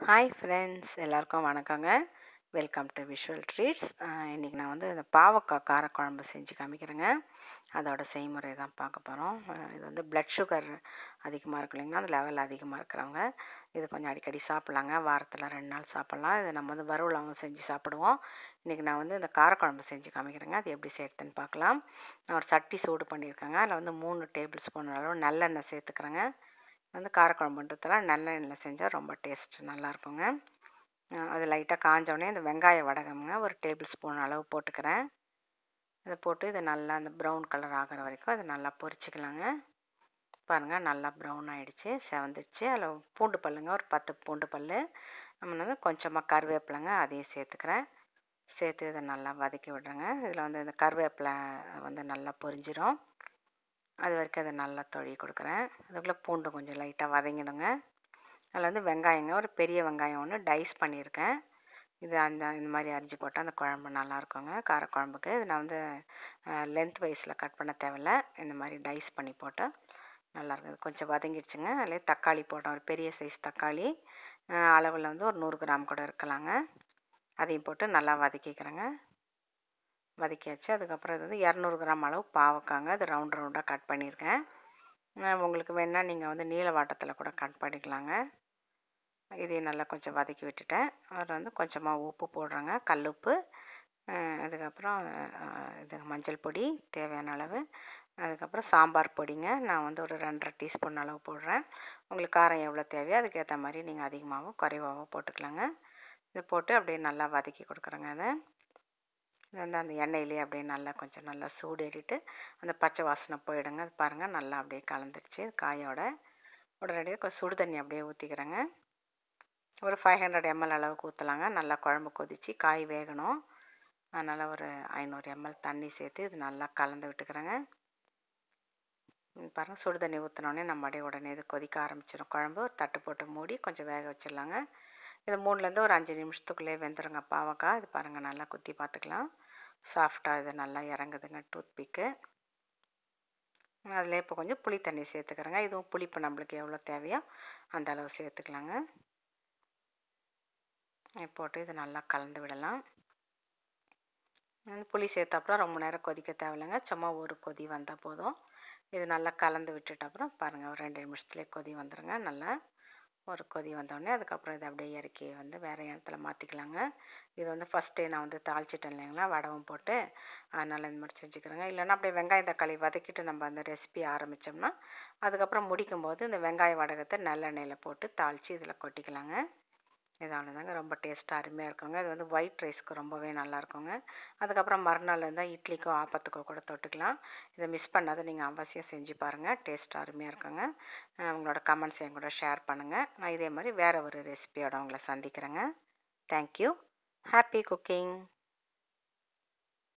hi friends எல்லாருக்கும் வணக்கங்க welcome to visual treats இன்றைக்கி நான் வந்து இந்த பாவக்காய் காரக்குழம்பு செஞ்சு காமிக்கிறேங்க அதோட செய்முறை தான் பார்க்க போகிறோம் இது வந்து பிளட் சுகர் அதிகமாக இருக்கு இல்லைங்களா அந்த லெவல் அதிகமாக இருக்கிறவங்க இது கொஞ்சம் அடிக்கடி சாப்பிட்லாங்க வாரத்தில் ரெண்டு நாள் சாப்பிட்லாம் இது நம்ம வந்து வறுவலாகவும் செஞ்சு சாப்பிடுவோம் இன்றைக்கி நான் வந்து இந்த காரக்குழம்பு செஞ்சு காமிக்கிறேங்க அது எப்படி செய்கிறதுன்னு பார்க்கலாம் நான் ஒரு சட்டி சூடு பண்ணியிருக்கேங்க அதில் வந்து மூணு டேபிள் ஸ்பூன் அளவு நல்லெண்ணெய் சேர்த்துக்கிறேங்க வந்து காரக்குழம்புன்றதுல நல்லெண்ணெயில் செஞ்சால் ரொம்ப டேஸ்ட் நல்லாயிருக்குங்க அது லைட்டாக காஞ்சோடனே இந்த வெங்காய வடகம்ங்க ஒரு டேபிள் ஸ்பூன் அளவு போட்டுக்கிறேன் இதை போட்டு இது நல்லா அந்த ப்ரௌன் கலர் ஆகிற வரைக்கும் அதை நல்லா பொரிச்சிக்கலாங்க பாருங்கள் நல்லா ப்ரௌன் ஆகிடுச்சு செவந்துடுச்சு அதில் பூண்டு பல்லுங்க ஒரு பத்து பூண்டு பல் நம்ம வந்து கொஞ்சமாக கருவேப்பிலைங்க அதையும் சேர்த்துக்கிறேன் சேர்த்து இதை நல்லா வதக்கி விடுறேங்க இதில் வந்து இந்த கருவேப்பிலை வந்து நல்லா பொரிஞ்சிடும் அது வரைக்கும் அதை நல்லா தொழி கொடுக்குறேன் அதுக்குள்ளே பூண்டு கொஞ்சம் லைட்டாக வதங்கிடுங்க அதில் வந்து வெங்காயங்க ஒரு பெரிய வெங்காயம் ஒன்று டைஸ் பண்ணியிருக்கேன் இது அந்த இந்த மாதிரி அரிஞ்சு போட்டால் அந்த குழம்பு நல்லாயிருக்குங்க காரக்குழம்புக்கு இது நான் வந்து லென்த் வைஸில் கட் பண்ண தேவையில்ல இந்த மாதிரி டைஸ் பண்ணி போட்டால் நல்லாயிருக்கும் கொஞ்சம் வதங்கிடுச்சுங்க அதில் தக்காளி போட்டோம் ஒரு பெரிய சைஸ் தக்காளி அளவில் வந்து ஒரு நூறு கிராம் கூட இருக்கலாங்க அதையும் போட்டு நல்லா வதக்கிக்கிறேங்க வதக்கியாச்சு அதுக்கப்புறம் இது வந்து இரநூறு கிராம் அளவு பாவக்காங்க அது ரவுண்ட் ரவுண்டாக கட் பண்ணியிருக்கேன் உங்களுக்கு வேணால் நீங்கள் வந்து நீல வாட்டத்தில் கூட கட் பண்ணிக்கலாங்க இதையும் நல்லா கொஞ்சம் வதக்கி விட்டுட்டேன் அதில் வந்து கொஞ்சமாக உப்பு போடுறேங்க கல் உப்பு அதுக்கப்புறம் இது மஞ்சள் பொடி தேவையான அளவு அதுக்கப்புறம் சாம்பார் பொடிங்க நான் வந்து ஒரு ரெண்டரை டீஸ்பூன் அளவு போடுறேன் உங்களுக்கு காரம் எவ்வளோ தேவையோ அதுக்கேற்ற மாதிரி நீங்கள் அதிகமாகவோ குறைவாகவோ போட்டுக்கலாங்க இது போட்டு அப்படியே நல்லா வதக்கி கொடுக்குறேங்க அதை இது வந்து அந்த எண்ணெயிலே அப்படியே நல்லா கொஞ்சம் நல்லா சூடேறிட்டு அந்த பச்சை வாசனை போயிடுங்க அது பாருங்கள் நல்லா அப்படியே கலந்துருச்சு காயோட உடனடியாக கொஞ்சம் சுடு தண்ணி அப்படியே ஊற்றிக்கிறேங்க ஒரு ஃபைவ் ஹண்ட்ரட் எம்எல் அளவுக்கு ஊற்றலாங்க நல்லா குழம்பு கொதித்து காய் வேகணும் அதனால் ஒரு ஐநூறு எம்எல் தண்ணி சேர்த்து இது நல்லா கலந்து விட்டுக்கிறேங்க பாருங்கள் சுடு தண்ணி ஊற்றினோடனே நம்ம அப்படியே உடனே இது கொதிக்க ஆரம்பிச்சிடும் குழம்பு ஒரு தட்டு போட்டு மூடி கொஞ்சம் வேக வச்சிடலாங்க இது மூணுலேருந்து ஒரு அஞ்சு நிமிஷத்துக்குள்ளே வெந்துருங்க பாவக்காய் இது பாருங்கள் நல்லா குத்தி பார்த்துக்கலாம் சாஃப்டாக இது நல்லா இறங்குதுங்க டூத் பிக்கு அதில் இப்போ கொஞ்சம் புளி தண்ணி சேர்த்துக்கிறேங்க இதுவும் புளிப்பு நம்மளுக்கு எவ்வளோ தேவையோ அந்த அளவு சேர்த்துக்கலாங்க போட்டு இது நல்லா கலந்து விடலாம் புளி சேர்த்த அப்புறம் ரொம்ப நேரம் கொதிக்க தேவையில்லைங்க சும்மா ஒரு கொதி வந்தால் போதும் இது நல்லா கலந்து விட்டுட்டு அப்புறம் பாருங்கள் ஒரு ரெண்டு நிமிஷத்துலேயே கொதி வந்துடுங்க நல்லா ஒரு கொதி வந்தோடனே அதுக்கப்புறம் இதை அப்படியே இறக்கி வந்து வேறு இடத்துல மாற்றிக்கலாங்க இது வந்து ஃபஸ்ட்டே நான் வந்து தாளிச்சிட்டேன் இல்லைங்களா வடவும் போட்டு அதனால் இந்த மாதிரி செஞ்சுக்கிறேங்க இல்லைன்னா அப்படியே வெங்காயம் தக்காளி வதக்கிட்டு நம்ம அந்த ரெசிபி ஆரம்பித்தோம்னா அதுக்கப்புறம் முடிக்கும்போது இந்த வெங்காய வடகத்தை நல்லெண்ணெயில் போட்டு தாளித்து இதில் கொட்டிக்கலாங்க இதான தாங்க ரொம்ப டேஸ்ட்டாக அருமையாக இருக்குங்க இது வந்து ஒயிட் ரைஸ்க்கு ரொம்பவே நல்லாயிருக்குங்க அதுக்கப்புறம் மறுநாள் இருந்தால் இட்லிக்கோ ஆப்பத்துக்கோ கூட தொட்டுக்கலாம் இதை மிஸ் பண்ணாத நீங்கள் அவசியம் செஞ்சு பாருங்கள் டேஸ்ட் அருமையாக இருக்குங்க உங்களோட கமெண்ட்ஸ் என் கூட ஷேர் பண்ணுங்கள் நான் இதே மாதிரி வேறு ஒரு ரெசிபியோட உங்களை சந்திக்கிறேங்க தேங்க்யூ ஹாப்பி குக்கிங்